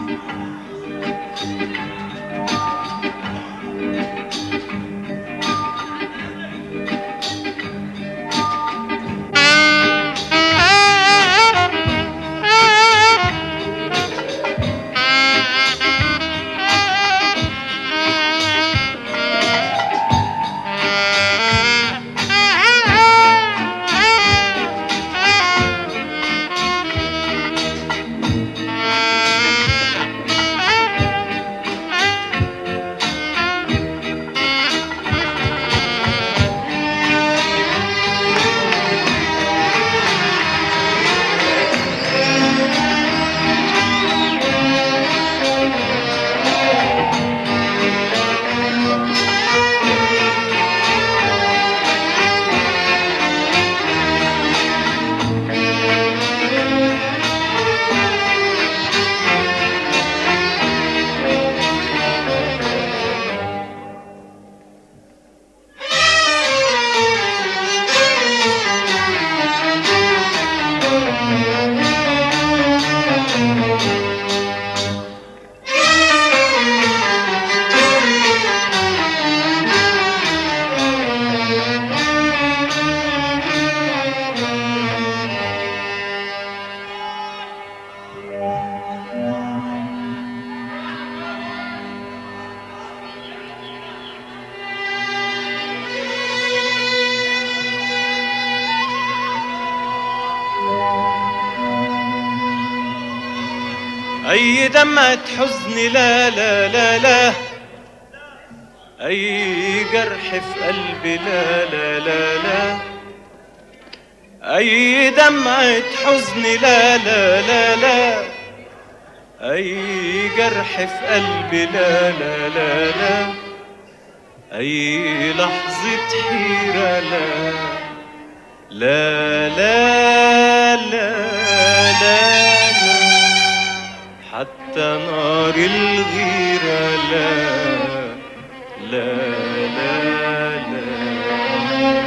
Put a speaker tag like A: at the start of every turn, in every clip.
A: أي دمعة حزن لا لا لا لا أي جرح في قلبي لا لا لا لا أي دمعة حزن لا لا لا لا أي جرح في قلبي لا لا لا لا أي لحظة حيرة لا لا لا لا لا, لا حتى نار الغيرة لا لا لا لا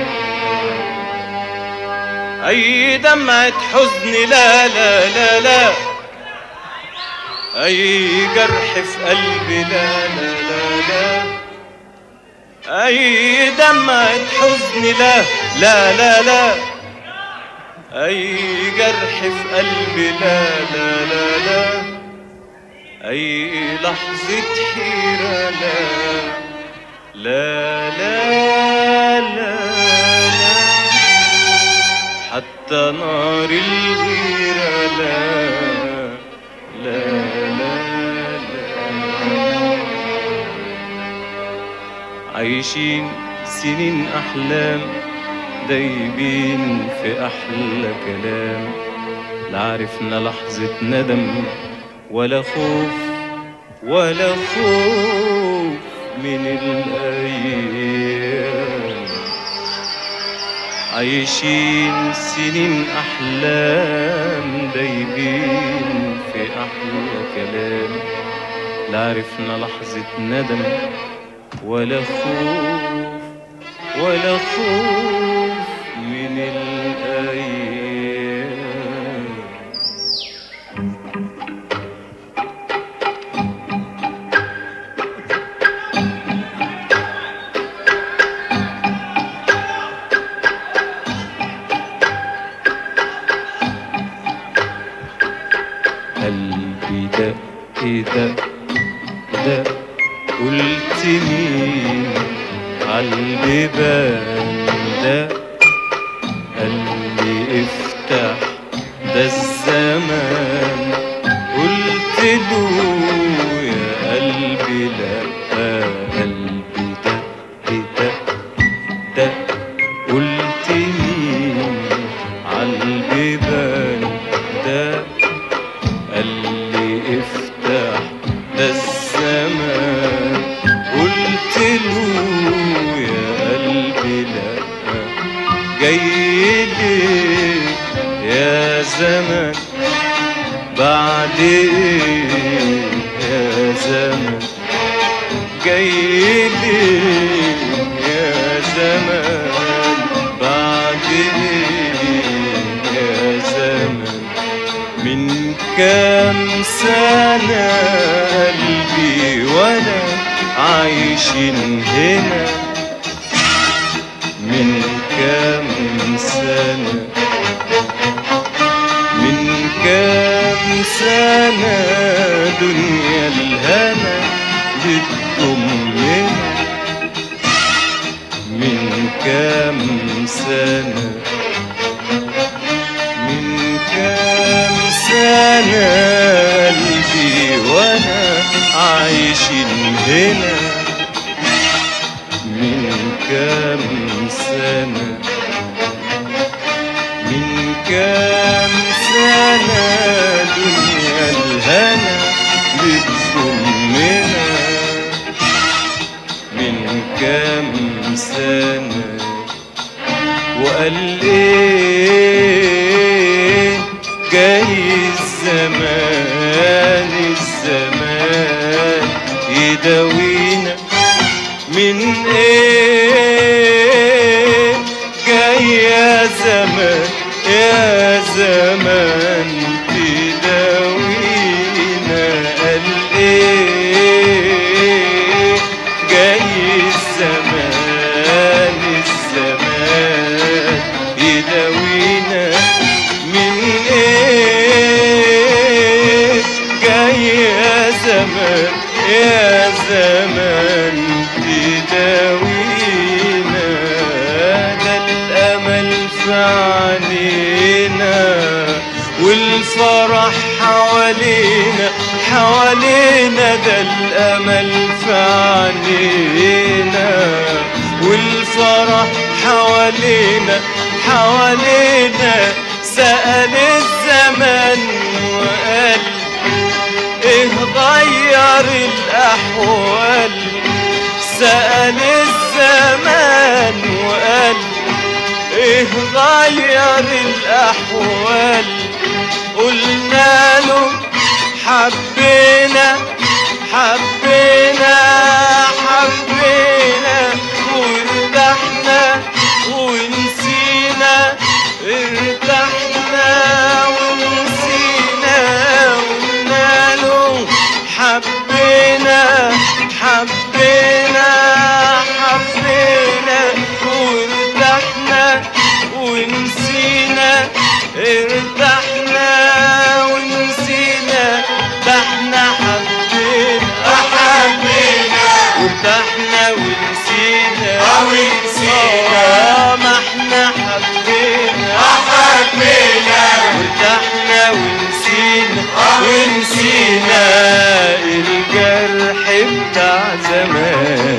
A: أي دمعة حزن لا لا لا لا أي جرح في قلبي لا لا لا لا أي دمعة حزن لا لا لا لا أي جرح في قلبي لا لا لا لا أي لحظة حيرة لا لا لا لا لا حتى نار الغيرة لا لا لا لا عايشين سنين أحلام دايبين في أحلى كلام لا عرفنا لحظة ندم ولا خوف ولا خوف من الأيام عايشين سنين أحلام دايبين في أحلى كلام لا عرفنا لحظة ندم ولا خوف ولا خوف من الأيام قلبي دق دق دق قلت مين عالبيبان دق قلبي افتح ده الزمان قلت له يا قلبي لا قلبي دق دق دق قلت مين عالبيبان دق قال لي افتح ده الزمان قلت له يا قلبي لا جاي لي يا زمان بعد ايه يا زمان جاي لي يا زمان بعد ايه يا زمان من كام سنة عايشين هنا من كام سنة من كام سنة دنيا الهنا بتضمنا من كام سنة من كام سنة قلبي وانا عايشين هنا من كام سنة من كام سنة دنيا الهنا بتضمنا من كام سنة وقال ايه جاي الزمان الزمان يداوينا من ايه جاي يا زمان يا زمان تداوينا قال ايه جاي الزمان الزمان يداوينا من ايه جاي يا زمان يا زمان تداوينا ده الامل في عينينا والفرح حوالينا حوالينا ده الامل في عينينا والفرح حوالينا حوالينا سأل الزمن وقال ايه غير الاحوال سأل الزمان وقال ايه غير الاحوال قلنا له حبينا حبينا حبينا وارتحنا ونسينا ارتحنا ونسينا قلنا له حبينا حبينا حبينا وارتحنا ونسينا ارتحنا ونسينا ده احنا حبينا حبينا وارتحنا ونسينا
B: ونسينا.
A: آه، ما احنا حبينا
B: حبينا
A: وارتحنا ونسينا
B: ونسينا.
A: الجرح بتاع زمان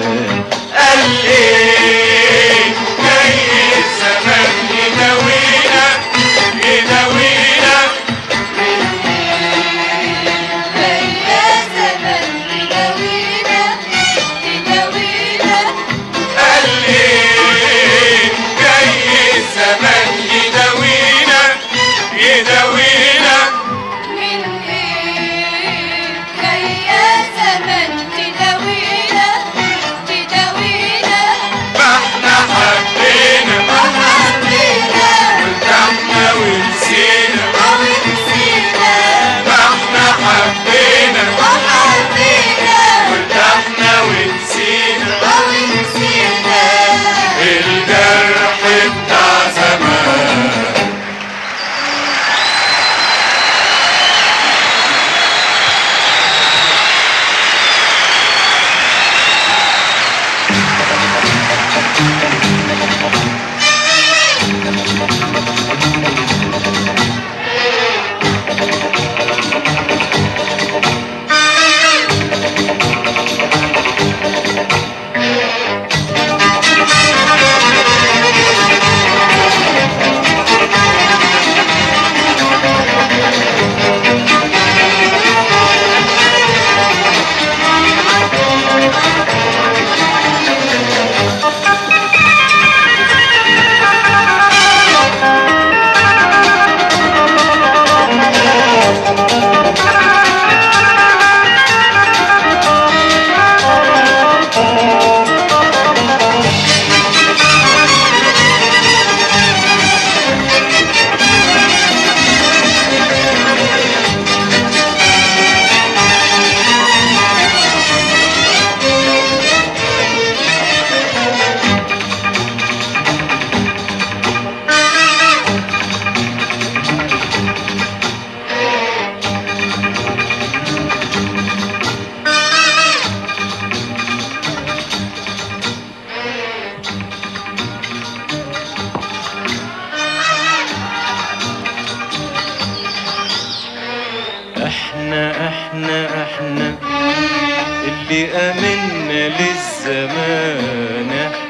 A: احنا اللي امنا للزمان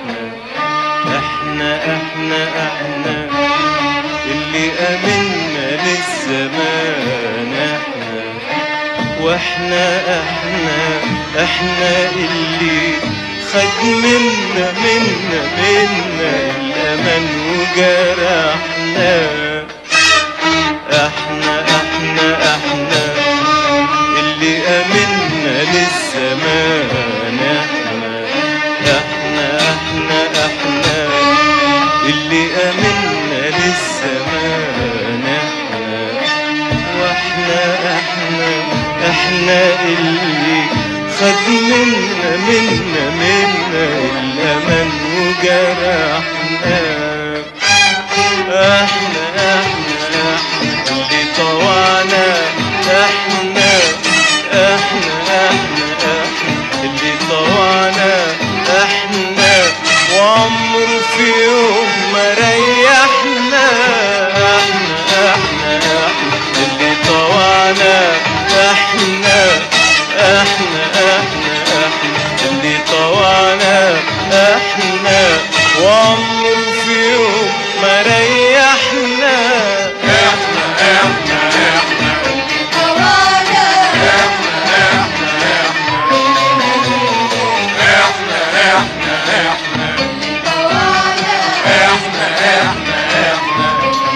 A: احنا احنا احنا احنا اللي امنا للزمان احنا واحنا احنا احنا اللي خد منا منا منا الامان وجرحنا احنا احنا احنا اللي امنا للزمان احنا احنا احنا احنا اللي امنا للزمان احنا واحنا احنا احنا اللي خد منا منا منا الامان وجرحنا احنا احنا احنا اللي طوعنا احنا احنا احنا احنا اللي طوعنا احنا وعمره في يوم ما ريحنا احنا احنا احنا اللي طوعنا احنا احنا احنا احنا اللي طوعنا احنا وعمره في يوم ما ريحنا
B: احنا احنا احنا احنا احنا احنا احنا احنا احنا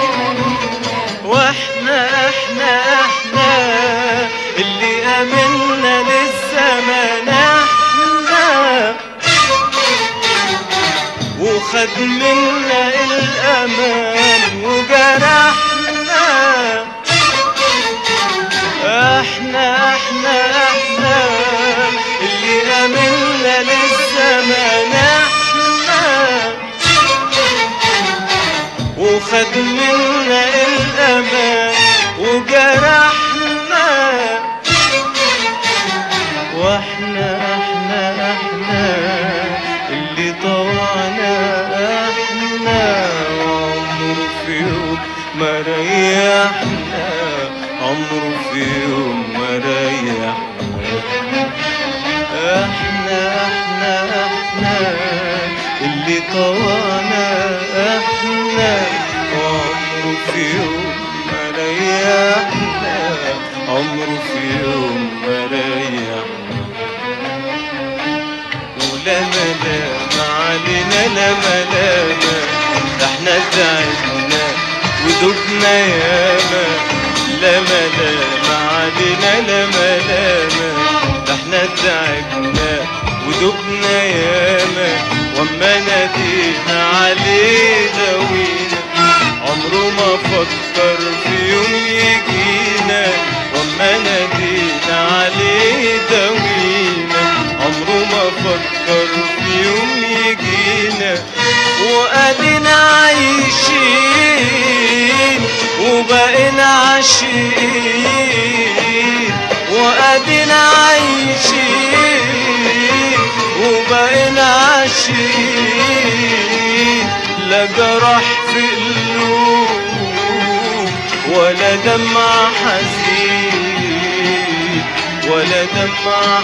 A: واحنا احنا احنا اللي امنا للزمان احنا وخد منا الامان وجرحنا احنا احنا احنا اللي امنا للزمان احنا وخد منا الامان وجرحنا واحنا احنا احنا اللي طوعنا احنا وعمره في يوم ما ريحنا عمره في يوم ما ريحنا احنا احنا احنا اللي طوانا احنا وعمره في يوم ما ريحنا عمره في يوم ما ريحنا ولا ملام علينا لا ملام ده احنا تعبنا ودبنا ياما لا ملام علينا لا ملام ده احنا تعبنا ودبنا ياما واما نادينا عليه دوينا عمره ما فكر في يوم يجينا واما نادينا عليه دوينا عمره ما فكر في يوم يجينا وادينا عايشين وبقينا عاشقين وادينا عايشين وبقينا عاشقين لا جرح في قلوب ولا دمع حزين ولا دمع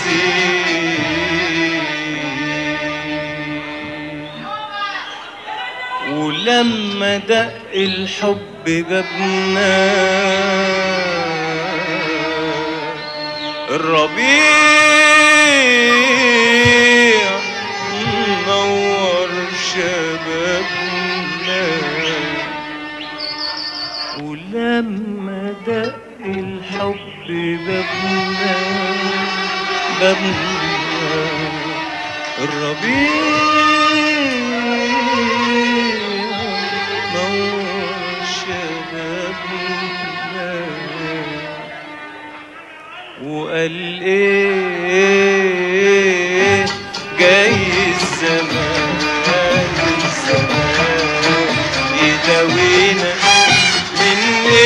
A: حزين ولما دق الحب بابنا الربيع نور شبابنا ولما دق الحب بابنا بابنا الربيع نور شبابنا وقال ايه جاي الزمان الزمان يداوينا من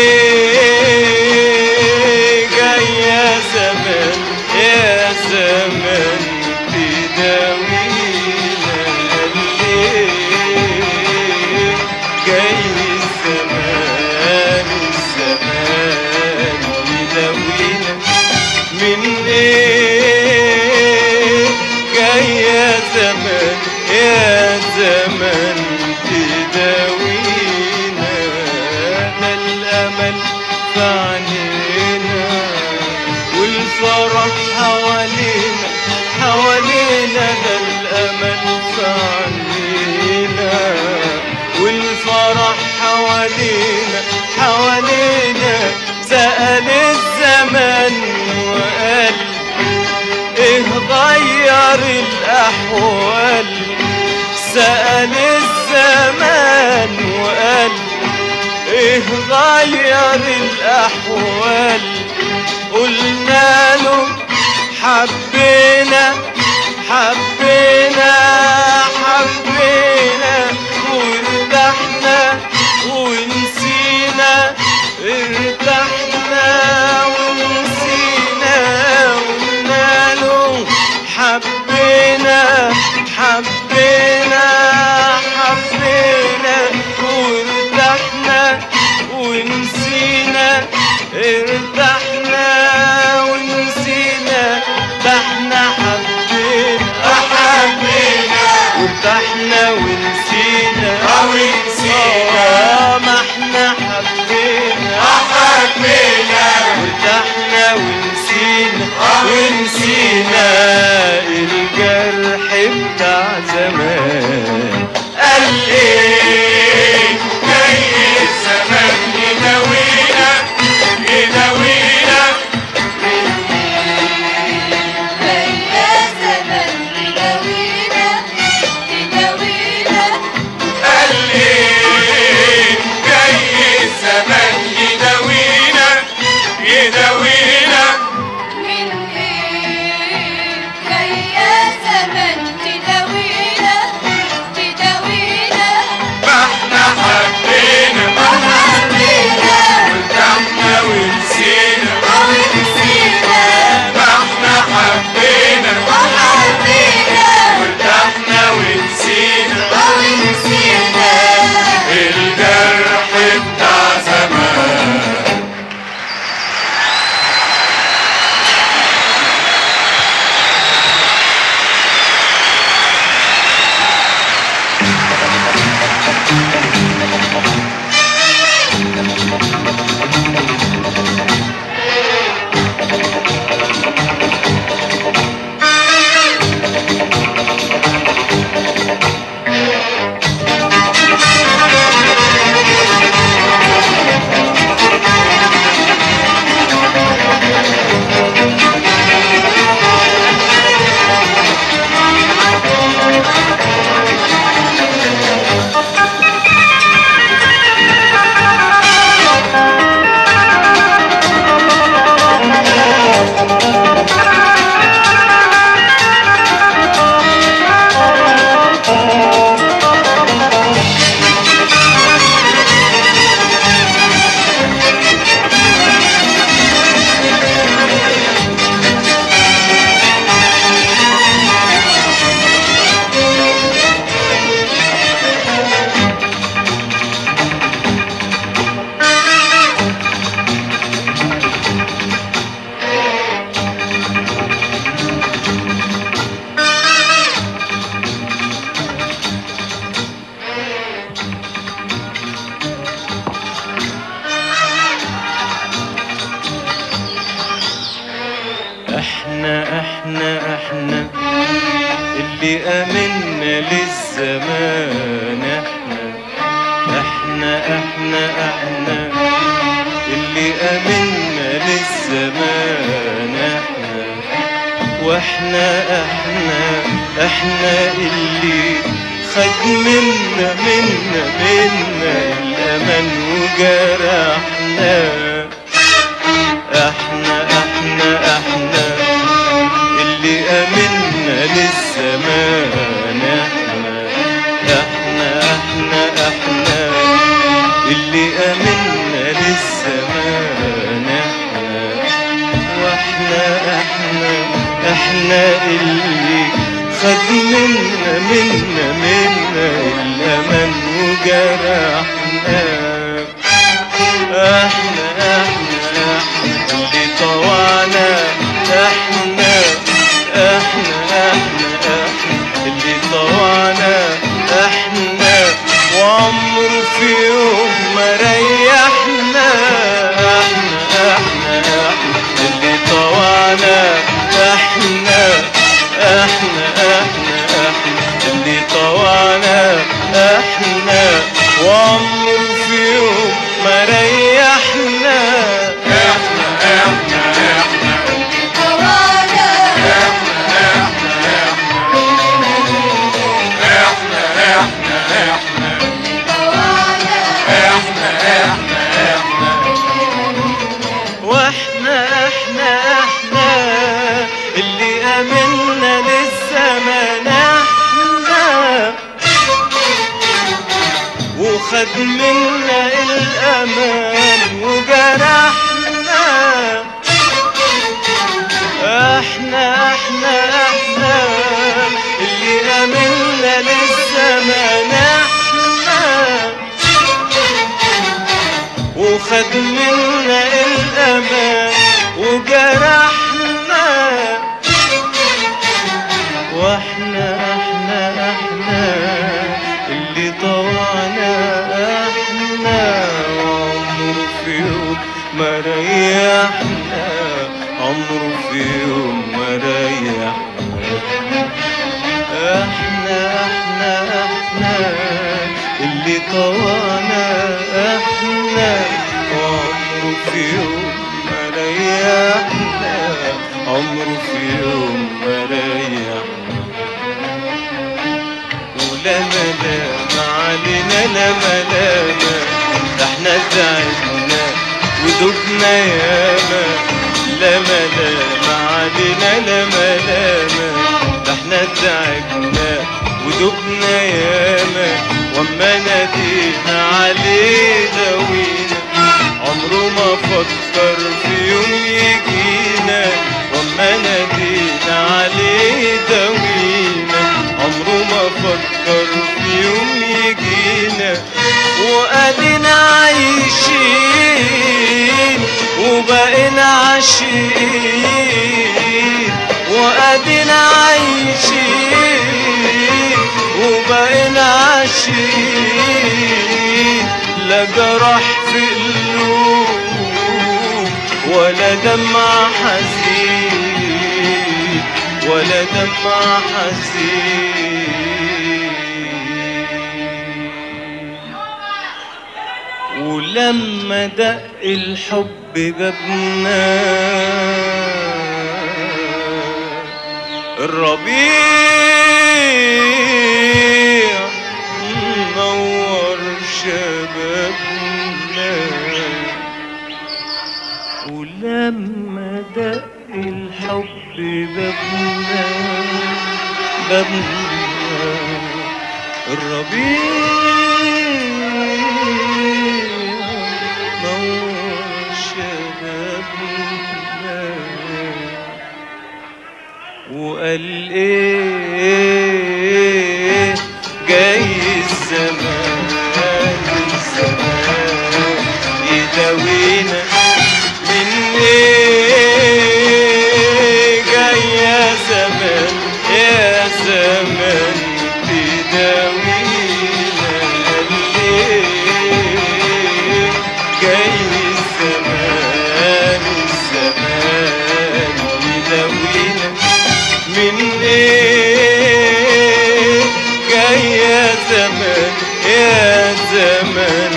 A: ايه جاي يا زمان يا زمان تداوينا قال ايه جاي الزمان الزمان يداوينا والفرح حوالينا حوالينا ده الأمل في عينينا والفرح حوالينا حوالينا سأل الزمن وقال ايه غير الأحوال سأل الزمان وقال ايه غير الأحوال قلنا له حبينا حبينا حبينا وارتحنا ونسينا ارتحنا ونسينا قلنا له حبينا حبينا حبينا وارتحنا ونسينا ارتحنا ونسينا ده احنا حبينا
B: حبينا
A: وارتحنا ونسينا
B: أو نسينا
A: آه، ما احنا حبينا
B: حبينا
A: وارتحنا ونسينا
B: آه،
A: ونسينا الجرح بتاع زمان
B: قال ايه جاي الزمان يداوينا يداوينا
C: يا زمن تداوينا تداوينا
B: قال ايه جاي الزمان يداوينا يداوينا
C: من ايه جاي يا زمن تداوينا تداوينا
B: ما احنا حبينا
C: حبينا
B: وارتحنا ونسينا
C: ونسينا
B: ما احنا حبينا
C: وحبينا
B: وارتحنا ونسينا
C: ونسينا
B: الجرح بتاع زمان
A: احنا احنا احنا اللي امنا للزمان احنا احنا احنا احنا اللي امنا للزمان احنا واحنا احنا احنا اللي خد منا منا منا الأمان وجرحنا احنا احنا احنا اللي امنا للزمان احنا احنا احنا احنا اللي امنا للزمان احنا واحنا احنا احنا اللي خد منا منا منا الامان وجرحنا احنا احنا احنا اللي طوعنا احنا احنا احنا احنا اللي طوعنا احنا وعمره في يوم ما ريحنا احنا احنا احنا اللي طوعنا وخد منا الأمان وجرحنا احنا احنا احنا اللي امنا للزمان احنا وخد منا الامان وجرحنا واحنا احنا احنا اللي طوعنا احنا وعمره في يوم ما ريحنا عمره في يوم ما ريحنا احنا احنا احنا اللي طوعنا احنا وعمره في يوم ما ريحنا عمره في يوم ما ريحنا ولا ملام علينا لا ملام ده احنا تعبنا ودبنا ياما لا ملام علينا لا ملام ده احنا تعبنا ودبنا ياما واما نادينا عليه دوينا عمره ما فكر في يوم يجينا واما نادينا عليه دوينا عمره ما فكر في يوم يجينا وادينا عايشين وبقينا عاشقين وادينا عايشين وبقينا عاشقين لا جرح في قلوب ولا دمع حزين ولا دمع حزين ولما دق الحب جابنا الربيع نور شبابنا ولما دق الحب بابنا بابنا الربيع نور شبابنا وقال ايه جاي الزمان الزمان يداوينا من ايه جاي يا زمان يا زمان تداوينا قال ايه جاي الزمان الزمان يداوينا من ايه جاي يا زمان يا زمان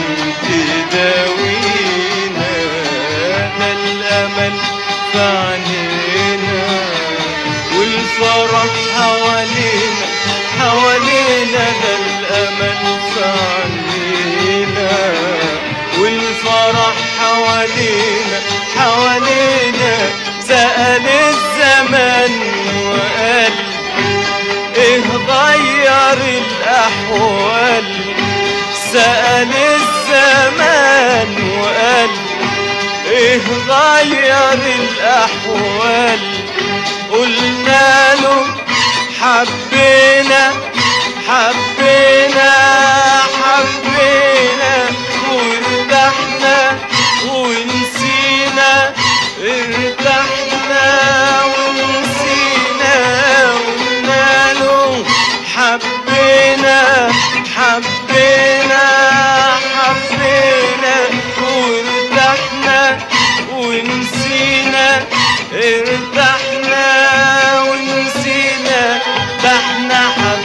A: تداوينا ده الامل في عينينا والفرح حوالينا حوالينا ده الامل في عينينا والفرح حوالينا حوالينا سأل الزمن وقال ايه غير الاحوال سأل الزمان وقال ايه غير الاحوال قلنا له حبينا حبينا حبينا وارتحنا ونسينا ارتحنا ونسينا قلنا له حبينا حبينا حبينا وارتحنا ونسينا ارتحنا ونسينا ده احنا حبينا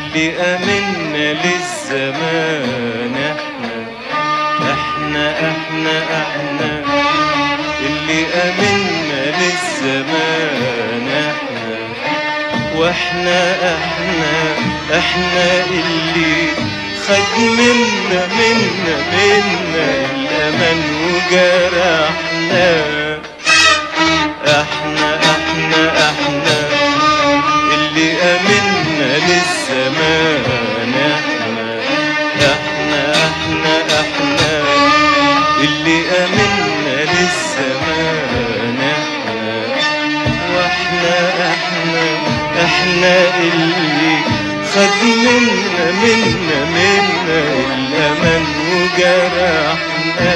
A: اللي امنا للزمان احنا احنا احنا احنا اللي امنا للزمان احنا واحنا احنا احنا اللي خد منا منا منا الامان وجرحنا احنا احنا احنا اللي امنا للزمان احنا احنا احنا احنا اللي امنا للزمان احنا واحنا احنا احنا اللي خد منا منا منا الامان وجرحنا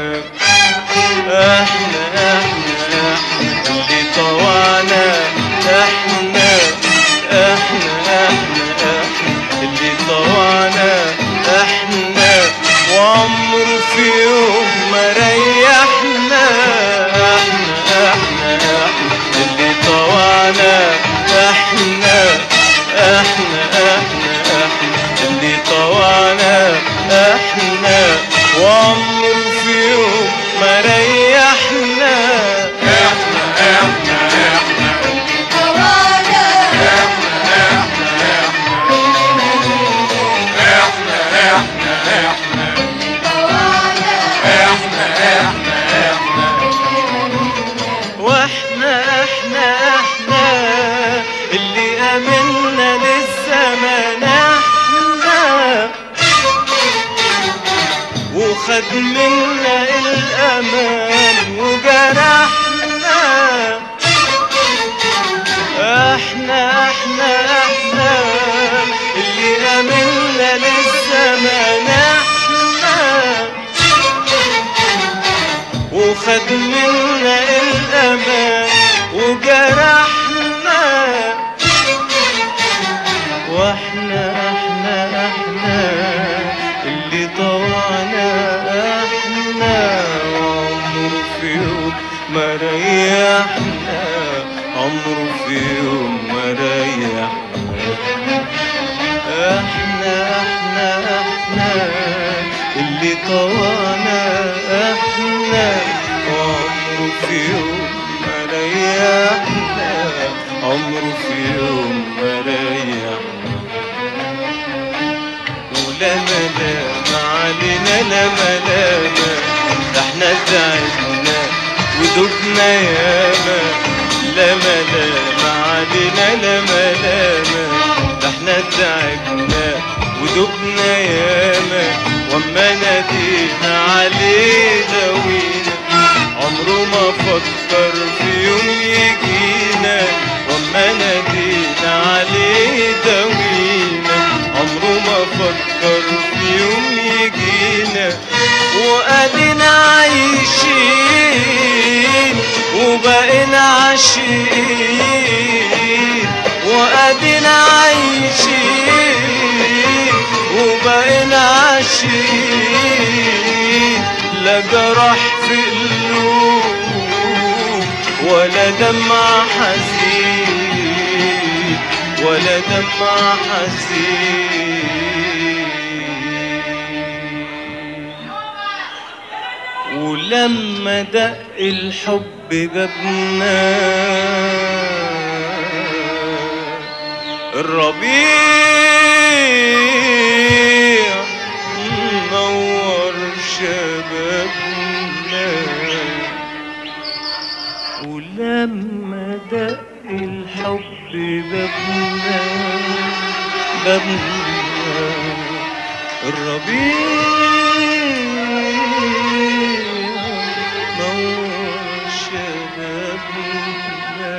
A: احنا احنا احنا اللي طوعنا احنا احنا احنا احنا اللي طوعنا احنا وعمره في يوم ما ريحنا احنا احنا احنا اللي طوعنا احنا احنا احنا احنا اللي طوعنا احنا وعمره في يوم ما ريحنا
B: احنا احنا احنا
C: طوانا
B: احنا احنا احنا
C: طوانا
B: احنا احنا احنا
A: واحنا احنا احنا اللي امنا للزمان احنا وخد منا الامان وجرحنا احنا احنا احنا اللي امنا للزمان احنا وخد منا الامان وجرحنا واحنا احنا احنا اللي طوعنا احنا وعمره في يوم ما ريحنا عمره في يوم ما ريحنا احنا احنا احنا اللي طوانا احنا وعمره في يوم ما ريحنا عمره في يوم ما ريحنا ولا ملام علينا لا ملام ده احنا تعبنا ودبنا ياما لا ملام علينا لا ملام ده احنا تعبنا ودبنا ياما واما نادينا عليه دوينا عمره ما فكر في يوم يجينا واما نادينا عليه دوينا عمره ما فكر في يوم يجينا وادينا عايشين وبقينا عاشقين وادينا عايشين وبقينا عاشقين لا جرح في قلوب ولا دمع حزين ولا دمع حزين ولما دق الحب بابنا الربيع نور شبابنا ولما دق الحب بابنا بابنا الربيع نور شبابنا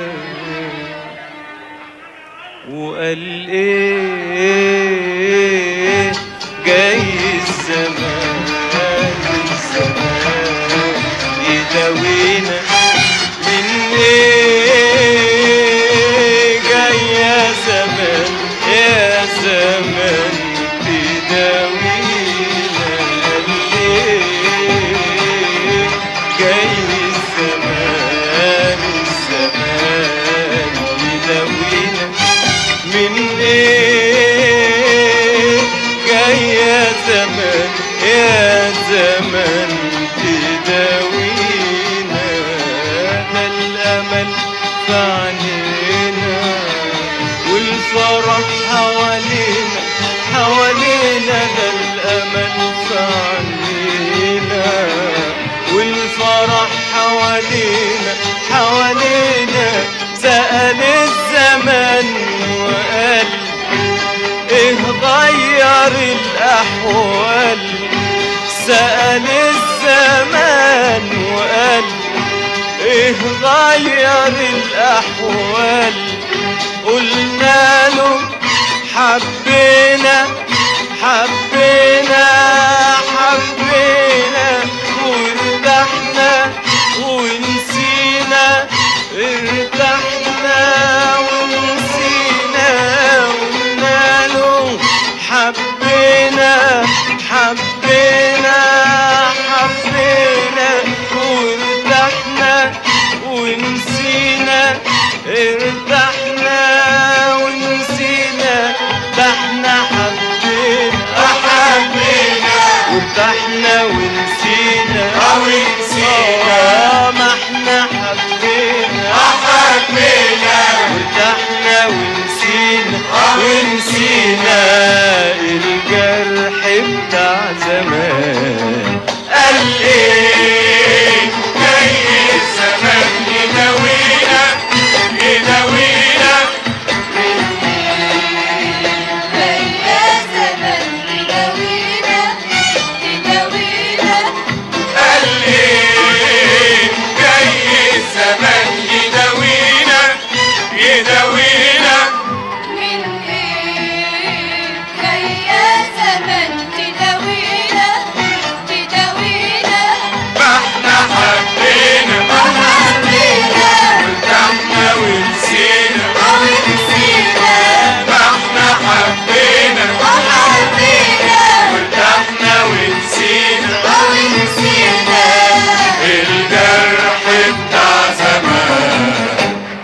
A: وقال ايه جاي الزمان الزمان يداوينا من ايه جاي يا زمان يا زمان تداوينا قال ايه جاي الزمان الزمان يداوينا من ايه زمان يا زمان تداوينا ده الأمل في عينينا والفرح حوالينا حوالينا ده الأمل في عينينا والفرح حوالينا حوالينا سأل الزمان وقال ايه غير الأحوال سأل الزمان وقال ايه غير الأحوال قلنا له حبينا حبينا حبينا وارتحنا ونسينا ارتحنا ونسينا قلنا له حبينا حبينا حبينا وارتحنا ونسينا ارتحنا ونسينا ده احنا حبينا
B: حبينا
A: وارتحنا ونسينا
B: أو نسينا
A: آه، ما احنا حبينا
B: حبينا
A: وارتحنا ونسينا
B: آه،
A: ونسينا الجرح بتاع زمان
B: قال ايه جاي الزمان يداوينا يداوينا
C: يا زمن تداوينا تداوينا
B: قال ايه جاي الزمان يداوينا يداوينا
C: من ايه جاي يا زمن تداوينا تداوينا
B: ما احنا حبينا
C: حبينا
B: ارتحنا ونسينا
C: أو نسينا
B: ما احنا حبينا
C: وحبينا
B: ارتحنا ونسينا
C: أو نسينا
B: الجرح بتاع زمان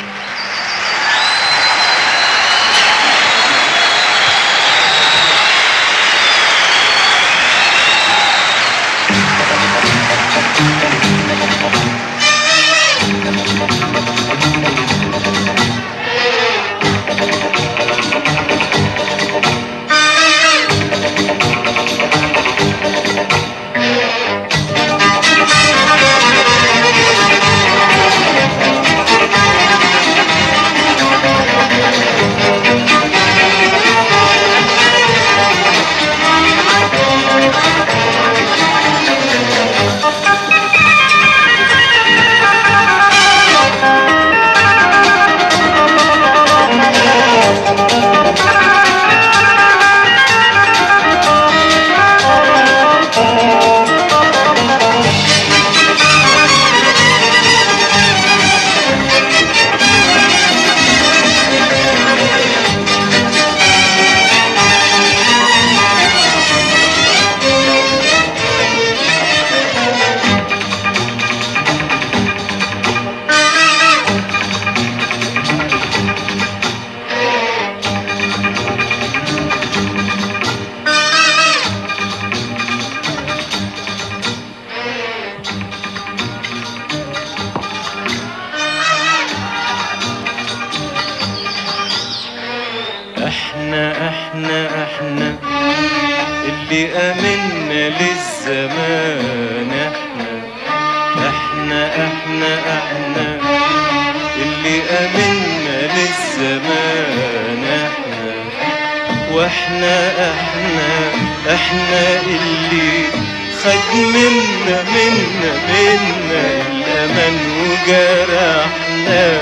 A: احنا احنا احنا اللي امنا للزمان احنا احنا احنا احنا اللي امنا للزمان احنا واحنا احنا احنا اللي خد منا منا منا الأمان وجرحنا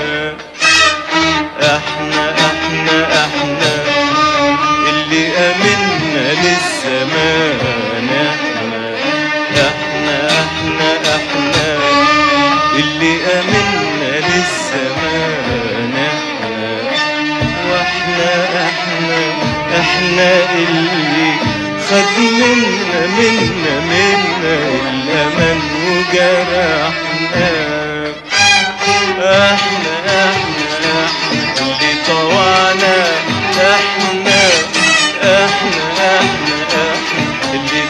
A: احنا احنا احنا اللي امنا للزمان احنا احنا احنا احنا اللي امنا للزمان احنا واحنا احنا احنا اللي خد منا منا منا الامان وجرحنا احنا احنا احنا اللي طوعنا احنا احنا احنا احنا اللي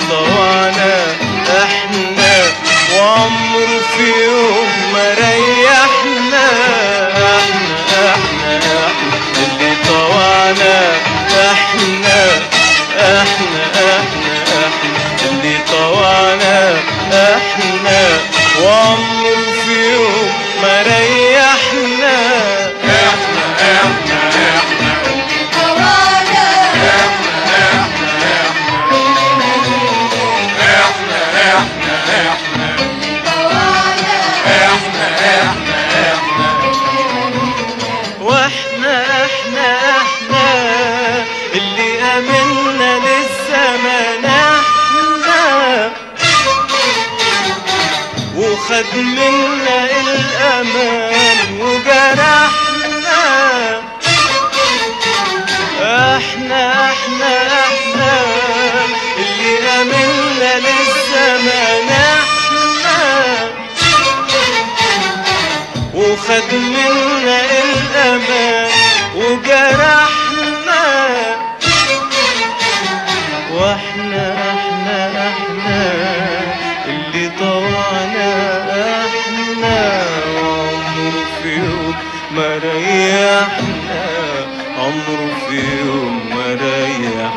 A: أمنا للزمان احنا وخد منا الأمان وجرحنا احنا احنا احنا اللي امنا للزمان احنا وخد منا الامان وجرحنا واحنا احنا احنا اللي طوعنا احنا وعمره في يوم ما ريحنا عمره في يوم ما ريحنا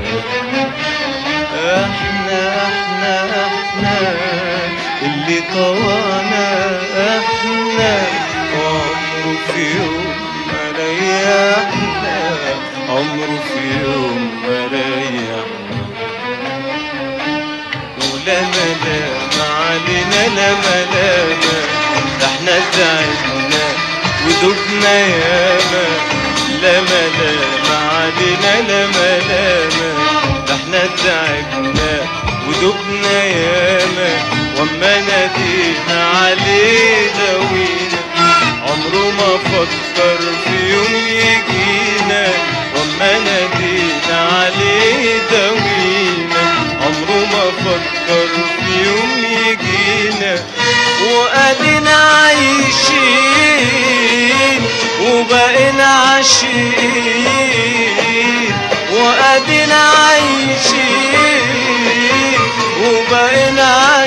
A: احنا احنا احنا اللي طوعنا احنا وعمره في يوم ما ريحنا عمره في يوم ما ريحنا ولا ملام علينا لا ملام ده احنا تعبنا ودبنا ياما لا ملام علينا لا ملام ده احنا تعبنا ودبنا ياما واما نادينا عليه دوينا عمره ما فكر في يوم يجينا واما نادينا عليه دوينا عمره ما فكر في يوم يجينا وقالنا عايشين وبقينا عاشقين وقالنا عايشين وبقينا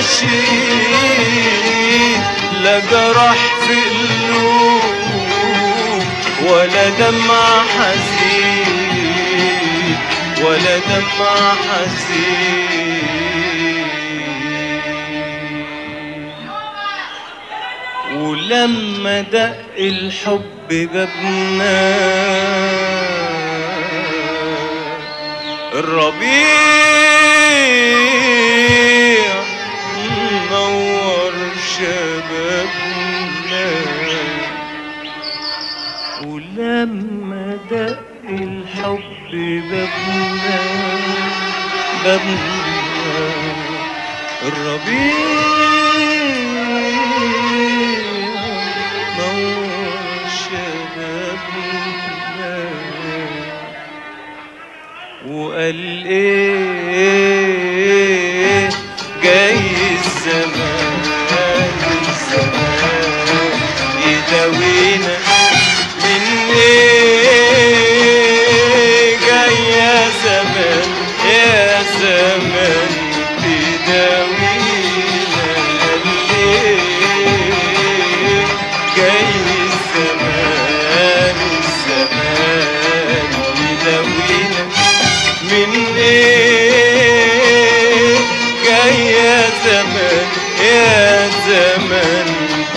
A: عاشقين لا جرح في قلوب ولا دمع حزين ولا دمع حزين ولما دق الحب جابنا الربيع منور شبابنا ولما دق الحب بابنا بابنا الربيع نور شبابنا وقال ايه جاي الزمان الزمان يداوينا من ايه جاي يا زمان يا زمان تداوينا قال ايه جاي الزمان الزمان يداوينا من ايه جاي يا زمان يا زمان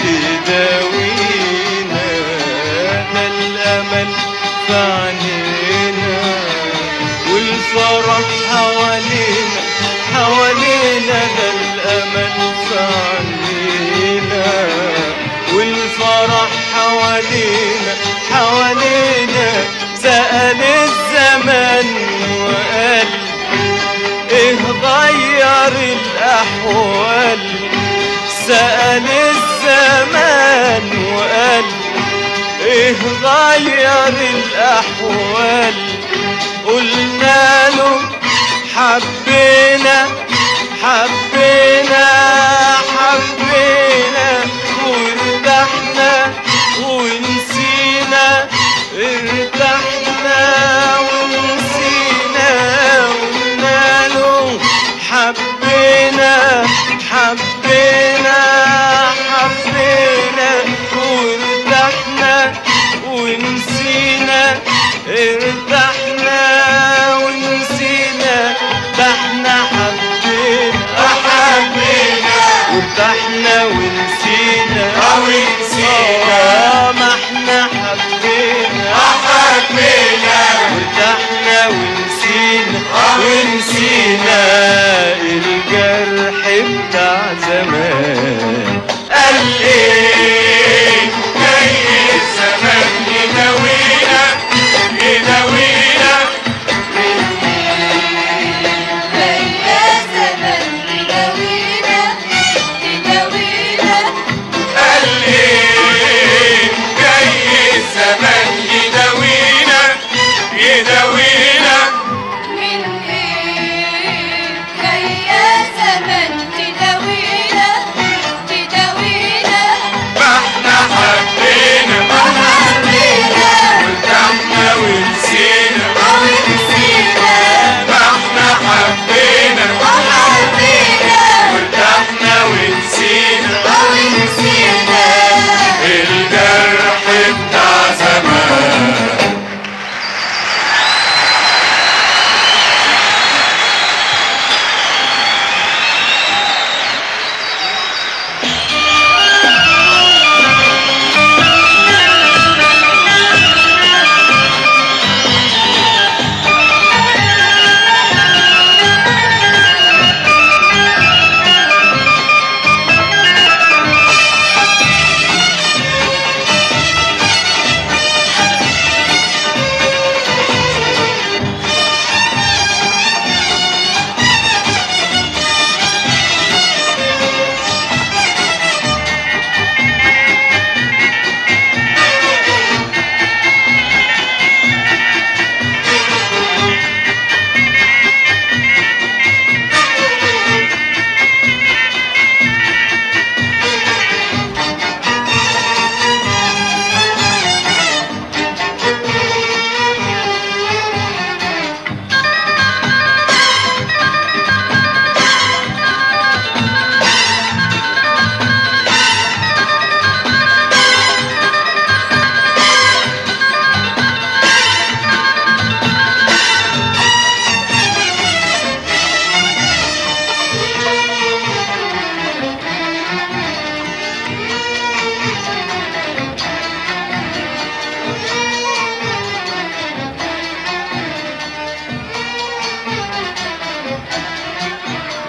A: تداوينا ده الامل في عينينا والفرح حوالينا حوالينا ده الامل في عينينا والفرح حوالينا حوالينا سأل الزمان وقال ايه غير الاحوال سأل الزمان وقال ايه غير الاحوال قلنا له حبينا حبينا حبينا وارتحنا ونسينا ارتحنا ونسينا قلنا له حبينا حبينا حبينا وارتحنا ونسينا ارتحنا ونسينا ده احنا حبينا
B: حبينا
A: وارتحنا ونسينا
B: أو نسينا.
A: آه، ما احنا حبينا
B: حبينا
A: وارتحنا ونسينا
B: آه،
A: ونسينا الجرح بتاع زمان قال
B: ايه جاي الزمان يداوينا يداوينا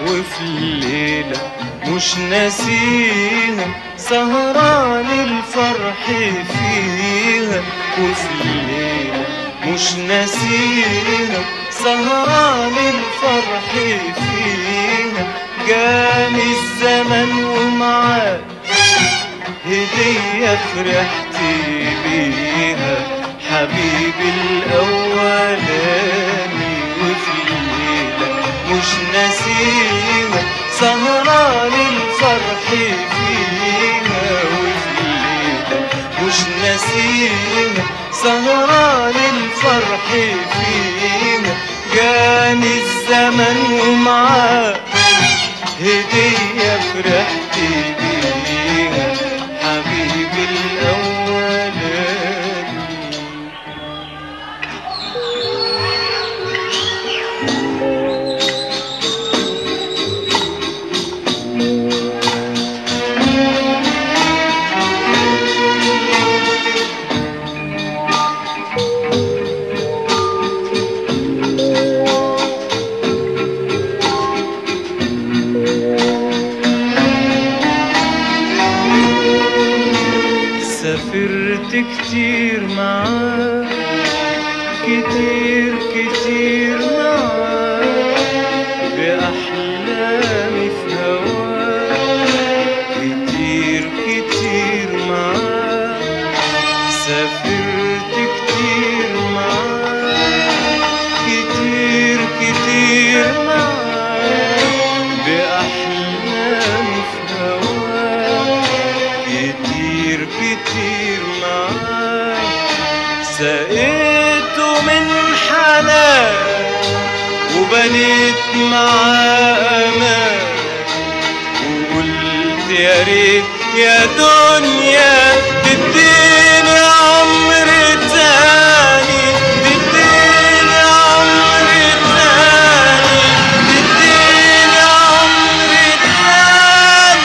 A: وفي الليلة مش ناسيها سهران الفرح فيها وفي الليلة مش ناسيها سهران الفرح فيها جاني الزمن ومعاه هدية فرحت بيها حبيبي الأولاني وفي الليلة مش ناسيها سهران الفرح فيها وفي الليلة مش ناسيها سهران الفرح فيها جاني الزمن ومعاه هدية فرحت بيها حبيبي الأولاني سافرت كتير معاه كتير كتير معاه بأحلامي في هواه كتير كتير معاه سافرت كتير معاه كتير كتير معاه بأحلامي في هواه كتير كتير معاه سقيته من حنان وبنيت معاه امان وقلت يا ريت يا دنيا تديني عمر تاني تديني عمر تاني تديني عمر تاني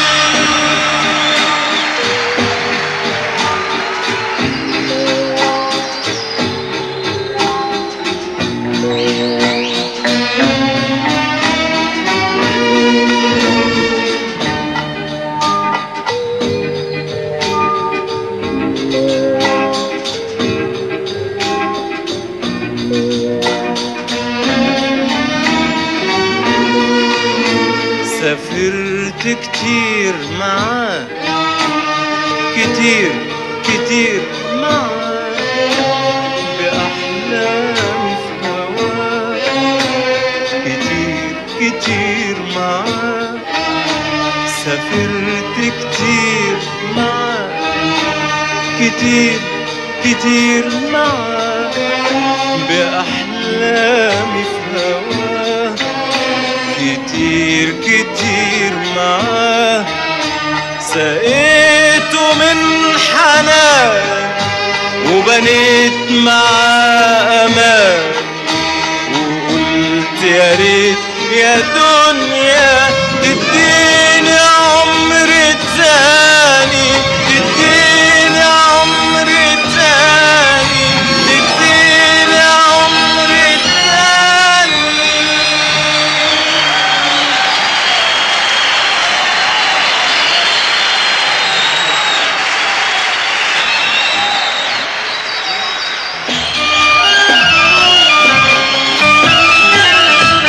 A: سافرت كتير معاه كتير كتير معاه بأحلامي في هواه كتير كتير معاه سافرت كتير معاه كتير كتير معاه بأحلامي في هواه كتير كتير معاه سقيته من حنان وبنيت معاه امان وقلت يا ريت يا دنيا تديني عمر تاني تديني عمر تاني تديني عمر تاني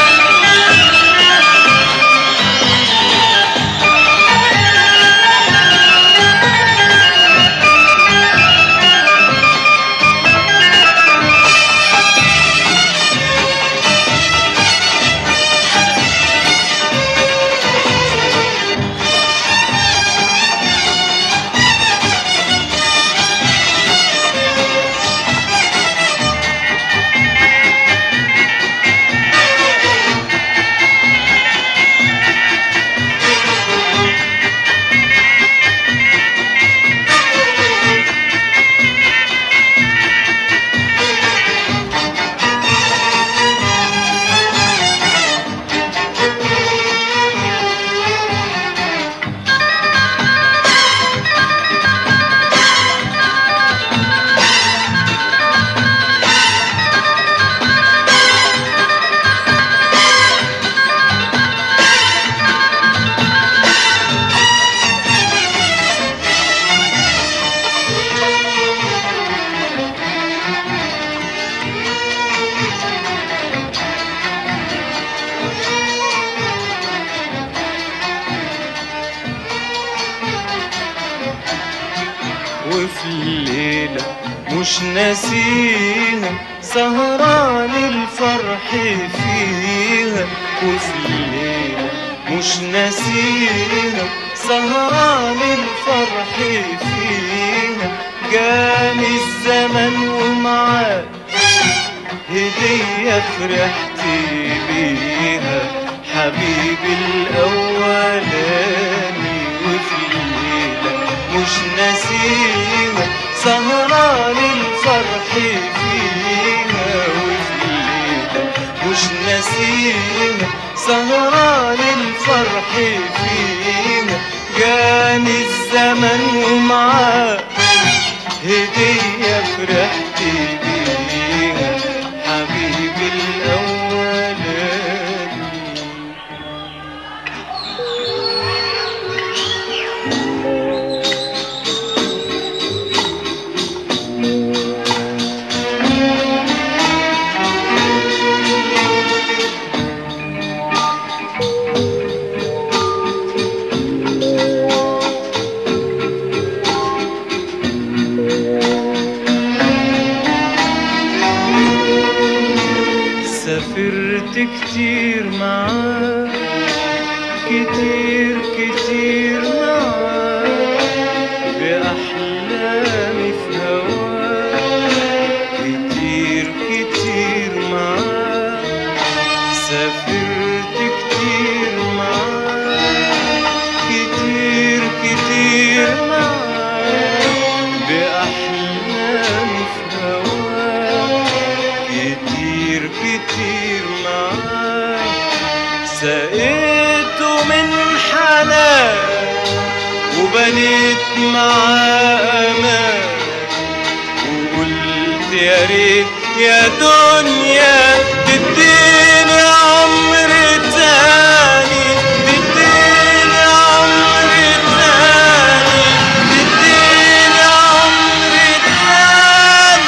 C: Thank
A: مش ناسيها سهران الفرح فيها وفي الليلة مش ناسيها سهران الفرح فيها جاني الزمن ومعاه هدية فرحت بيها حبيبي الأولاني وفي الليلة مش ناسيها سهران الفرح فيها وفي الليلة مش ناسيها سهران الفرح فيها جاني الزمن ومعاه هدية فرحت بيها حبيبي الأولاني سافرت كتير معاه كتير كتير معاه بأحلامي في هواه كتير كتير معاه سافرت كتير معاه كتير كتير معاه بأحلامي في هواه كتير كتير معاه سقيته من حنان وبنيت معاه امان وقلت يا ريت يا دنيا تديني عمر تاني تديني عمر تاني تديني عمر تاني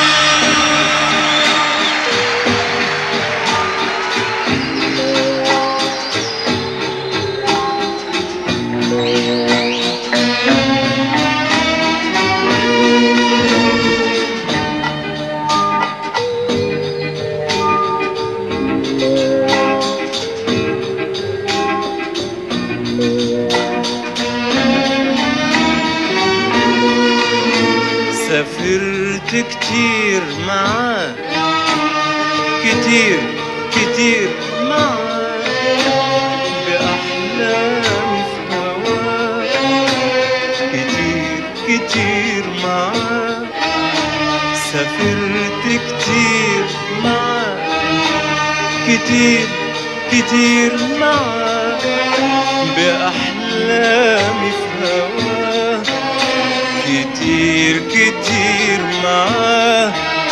A: سافرت كتير معاه كتير كتير معاه بأحلامي في هواه كتير كتير معاه سافرت كتير معاه كتير كتير معاه بأحلامي في هواه كتير كتير معاه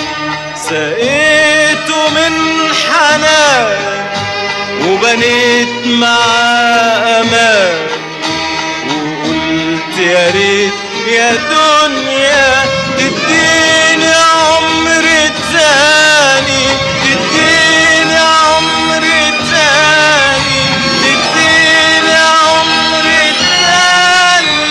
A: سقيته من حنان وبنيت معاه امان وقلت يا ريت يا دنيا تديني عمر تاني تديني عمر تاني تديني عمر تاني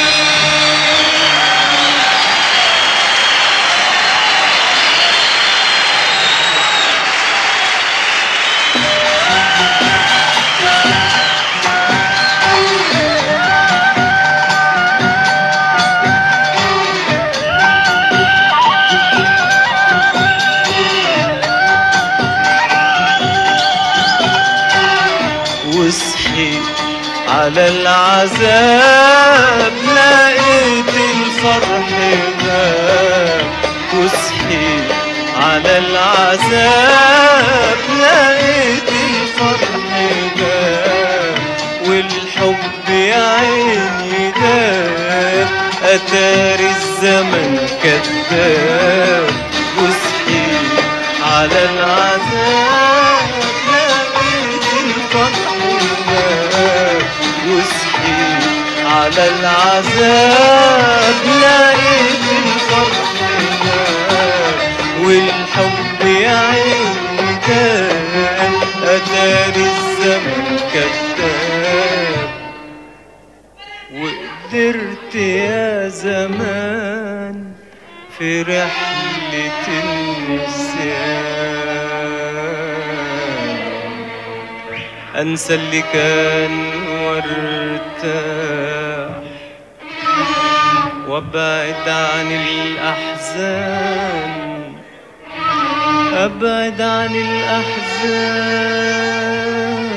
A: وصحيت على العذاب لقيت الفرح غاب وصحيت على العذاب لقيت الفرح غاب والحب يا عيني داب أتاري الزمن كذاب وصحيت على العذاب لقيت الفرح غاب وصحيت على العذاب لقيت الفرح غاب والحب يا عيني كان أتاري الزمن كذاب وقدرت يا زمان في رحلة النسيان أنسى اللي كان وارتاح وابعد عن الأحزان أبعد عن الأحزان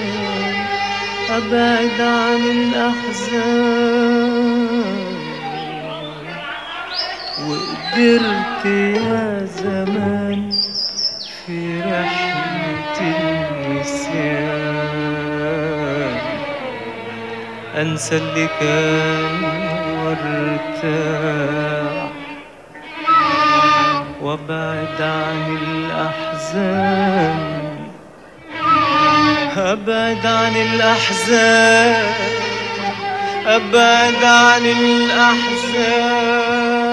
A: أبعد عن الأحزان وقدرت يا زمان في رحلة النسيان أنسى اللي كان وارتاح وابعد عن الأحزان أبعد عن الأحزان أبعد عن الأحزان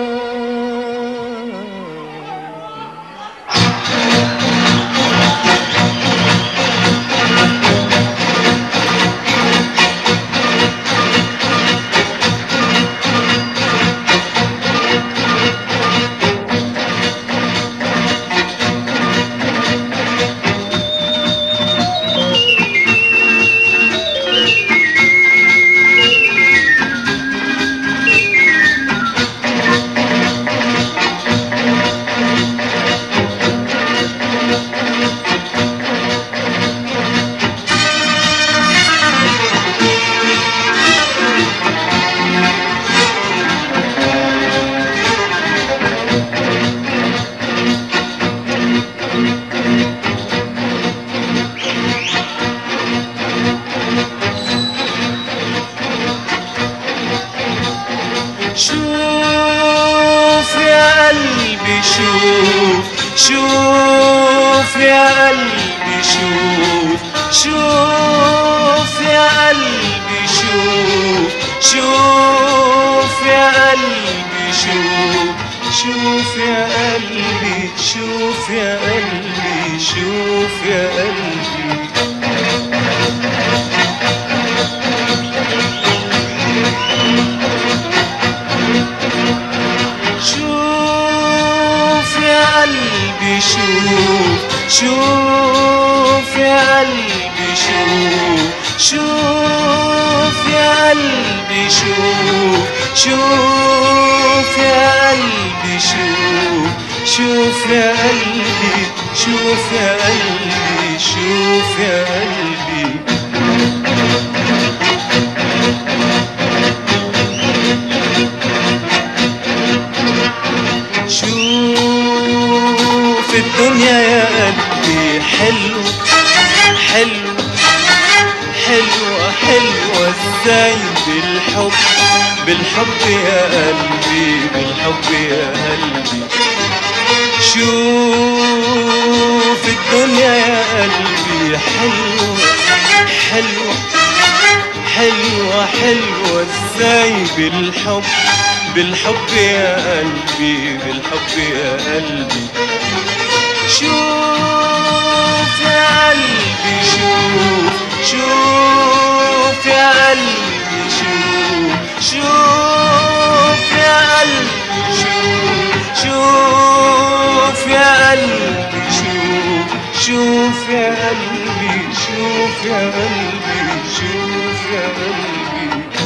A: شوف يا قلبي شوف شوف يا قلبي شوف شوف يا قلبي شوف شوف يا قلبي شوف شوف يا قلبي شوف يا قلبي شوف يا قلبي شوف يا قلبي شوف شوف يا قلبي شوف شوف يا قلبي شوف شوف يا قلبي شوف شوف يا قلبي شوف يا قلبي شوف يا قلبي شوف الدنيا يا قلبي حلو حلو حلوة حلوة ازاي بالحب بالحب يا قلبي بالحب يا قلبي شوف الدنيا يا قلبي حلوة حلوة حلوة حلوة ازاي بالحب بالحب يا قلبي بالحب يا قلبي شوف يا قلبي شوف شوف يا قلبي شوف شوف يا قلبي شوف شوف يا قلبي شوف شوف يا قلبي شوف يا قلبي شوف يا قلبي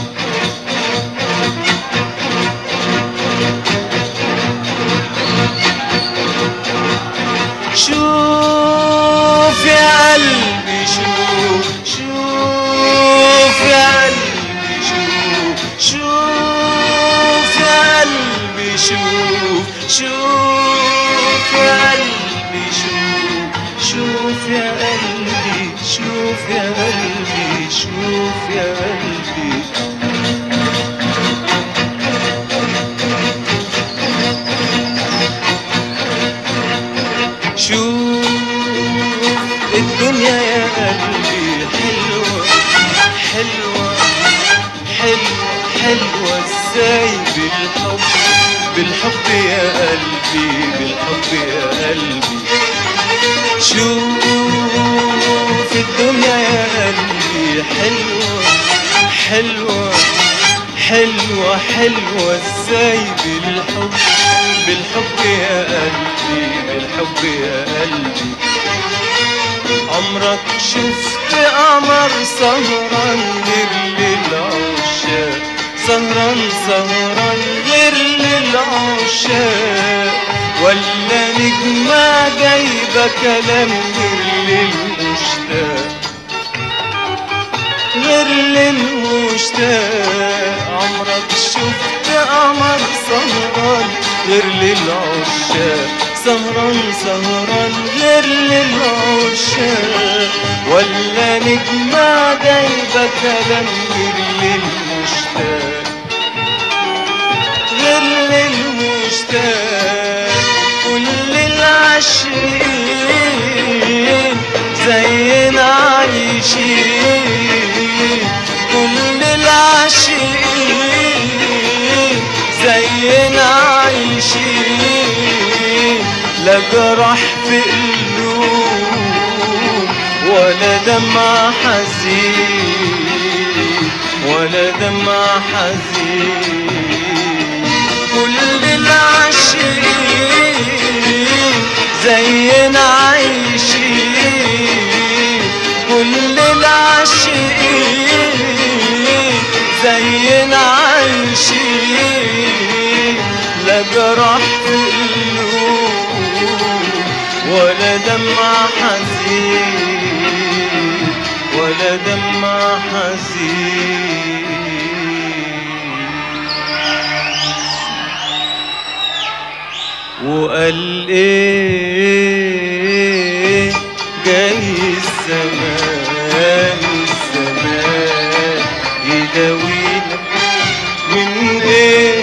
A: شوف يا قلبي شوف شوف يا قلبي شوف شوف يا قلبي شوف شوف يا قلبي شوف شوف يا قلبي شوف يا قلبي شوف يا قلبي شوف الدنيا يا قلبي حلوة حلوة حلوة حلوة ازاي بالحب بالحب يا قلبي بالحب يا قلبي شوف الدنيا يا قلبي حلوة حلوة حلوة حلوة ازاي بالحب بالحب يا قلبي بالحب يا قلبي عمرك شفت قمر سهران غير للعشاق سهران سهران غير للعشاق ولا نجمة جايبة كلام غير للمشتاق غير للمشتاق عمرك شفت قمر سهران غير للعشاق سهران سهران غير للعشاق ولا نجمة جايبة كلام غير للمشتاق غير للمشتاق كل العاشقين زينا عايشين كل العاشقين زينا عايشين لا جرح في قلوب ولا دمع حزين ولا دمع حزين كل العاشقين زينا عايشين كل العاشقين زينا عايشين لا جرح في قلوب ولا دمع حزين ولا دمع حزين وقال ايه جاي الزمان الزمان يداوينا من ايه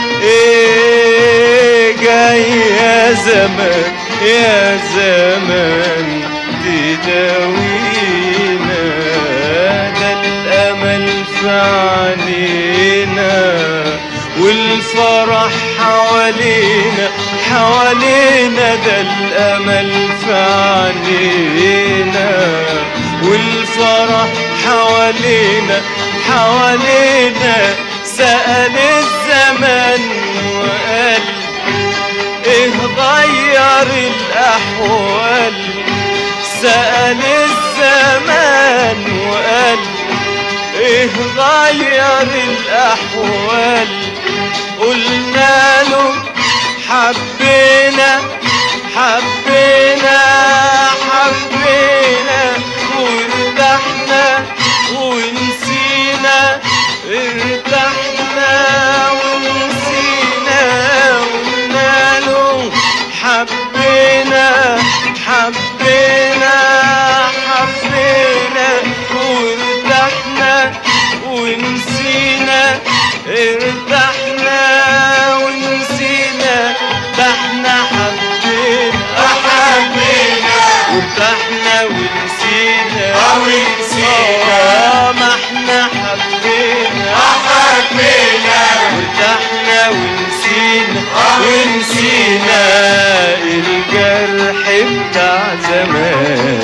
A: ايه جاي يا زمان يا زمان تداوينا ده الامل في عينينا والفرح حوالينا حوالينا ده الامل في عينينا والفرح حوالينا حوالينا سأل الزمن وقال ايه غير الاحوال سأل الزمان وقال ايه غير الاحوال قلنا له حبينا حبينا حبينا وارتحنا ونسينا ارتحنا ونسينا قلنا له حبينا حبينا حبينا وارتحنا ونسينا ارتحنا ونسينا ده احنا حبينا
B: حبينا
A: وارتحنا ونسينا
B: أو نسينا
A: آه، ما احنا حبينا
B: حبينا
A: وارتحنا ونسينا
B: آه،
A: ونسينا الجرح بتاع زمان